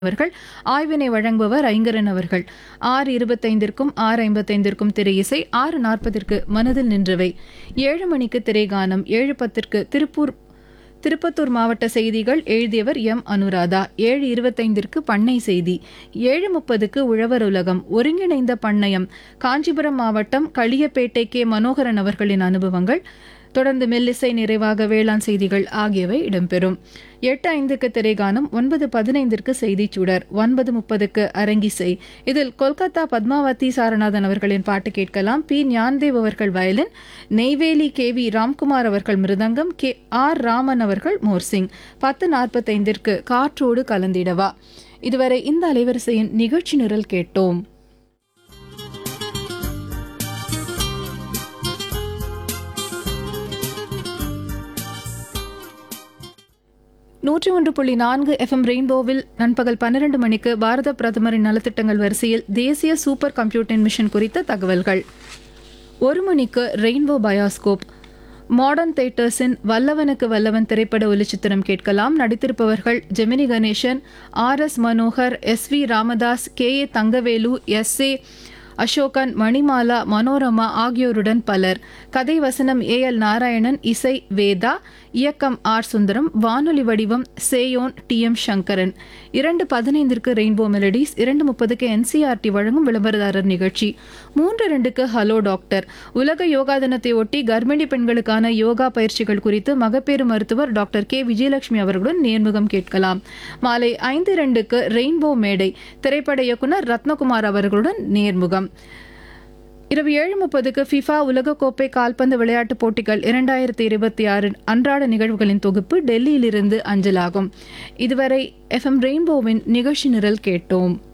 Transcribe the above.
அவர்கள் ஆய்வினை வழங்குபவர் ஐங்கரன் அவர்கள் ஆறு இருபத்தைந்திற்கும் ஆறு ஐம்பத்தைந்திற்கும் திரை இசை ஆறு நாற்பதிற்கு மனதில் நின்றவை ஏழு மணிக்கு திரைகானம் ஏழு பத்திற்கு திருப்பூர் திருப்பத்தூர் மாவட்ட செய்திகள் எழுதியவர் எம் அனுராதா ஏழு இருபத்தைந்திற்கு பண்ணை செய்தி ஏழு முப்பதுக்கு உழவர் உலகம் ஒருங்கிணைந்த பண்ணையம் காஞ்சிபுரம் மாவட்டம் களியப்பேட்டை கே மனோகரன் அவர்களின் அனுபவங்கள் தொடர்ந்து மெல்லிசை நிறைவாக வேளாண் செய்திகள் ஆகியவை இடம்பெறும் எட்டு ஐந்துக்கு திரைகானம் ஒன்பது பதினைந்திற்கு செய்திச் சுடர் ஒன்பது முப்பதுக்கு அரங்கிசை இதில் கொல்கத்தா பத்மாவதி சாரநாதன் அவர்களின் பாட்டு கேட்கலாம் பி ஞான்தேவ் அவர்கள் violin Neyveli K V Ramkumar அவர்கள் மிருதங்கம் கே ஆர் ராமன் அவர்கள் மோர்சிங் பத்து நாற்பத்தைந்திற்கு காற்றோடு கலந்திடவா இதுவரை இந்த அலைவரிசையின் நிகழ்ச்சி நிரல் கேட்டோம் நூற்றி ஒன்று புள்ளி நான்கு எஃப்எம் ரெயின்போவில் நண்பகல் பன்னிரண்டு மணிக்கு பாரத பிரதமரின் நலத்திட்டங்கள் வரிசையில் தேசிய சூப்பர் கம்ப்யூட்டிங் மிஷன் குறித்த தகவல்கள் ஒரு மணிக்கு ரெயின்போ பயாஸ்கோப் மாடர்ன் தேட்டர்ஸின் வல்லவனுக்கு வல்லவன் திரைப்பட ஒலிச்சித்திரம் கேட்கலாம் நடித்திருப்பவர்கள் Gemini Ganesan R S Manohar S V Ramadas K A Thangavelu S A Asokan Manimala Manorama ஆகியோருடன் பலர் கதை வசனம் ஏ எல் நாராயணன் இசை வேதா இயக்கம் ஆர் சுந்தரம் வானொலி வடிவம் சேயோன் டி எம் சங்கரன் இரண்டு பதினைந்திற்கு ரெயின்போ மெலடிஸ் இரண்டு முப்பதுக்கு என்சிஆர்டி வழங்கும் விளம்பரதாரர் நிகழ்ச்சி மூன்று ரெண்டுக்கு ஹலோ டாக்டர் உலக யோகா தினத்தை ஒட்டி கர்ப்பிணி பெண்களுக்கான யோகா பயிற்சிகள் குறித்து மகப்பேறு மருத்துவர் டாக்டர் கே விஜயலட்சுமி அவர்களுடன் நேர்முகம் கேட்கலாம் மாலை ஐந்து இரண்டுக்கு ரெயின்போ மேடை திரைப்பட இயக்குனர் ரத்னகுமார் அவர்களுடன் நேர்முகம் இரவு ஏழு முப்பதுக்கு ஃபிஃபா உலகக்கோப்பை கால்பந்து விளையாட்டுப் போட்டிகள் இரண்டாயிரத்தி இருபத்தி ஆறு அன்றாட நிகழ்வுகளின் தொகுப்பு டெல்லியிலிருந்து அஞ்சலாகும் இதுவரை எஃப்எம் ரெயின்போவின் நிகழ்ச்சி நிரல் கேட்டோம்